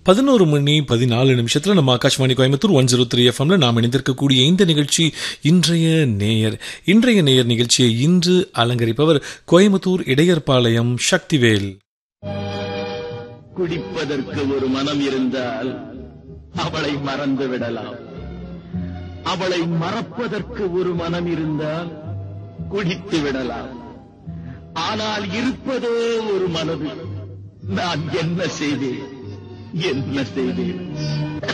பதினோரு மணி பதினாலு நிமிஷத்துல நம்ம Akashvani Coimbatore one zero three எஃப்எம்ல நாம் இணைந்திருக்கக்கூடிய இந்த நிகழ்ச்சி இன்றைய நேயர் இன்றைய நேயர் நிகழ்ச்சியை இன்று அலங்கரிப்பவர் கோயம்புத்தூர் இடையர்பாளையம் சக்திவேல் குடிப்பதற்கு ஒரு மனம் இருந்தால் அவளை மறந்து விடலாம் அவளை மறப்பதற்கு ஒரு மனம் இருந்தால் குடித்து விடலாம் ஆனால் இருப்பதோ ஒரு மனது நான் என்ன செய்தேன் என்ன செய்தேன்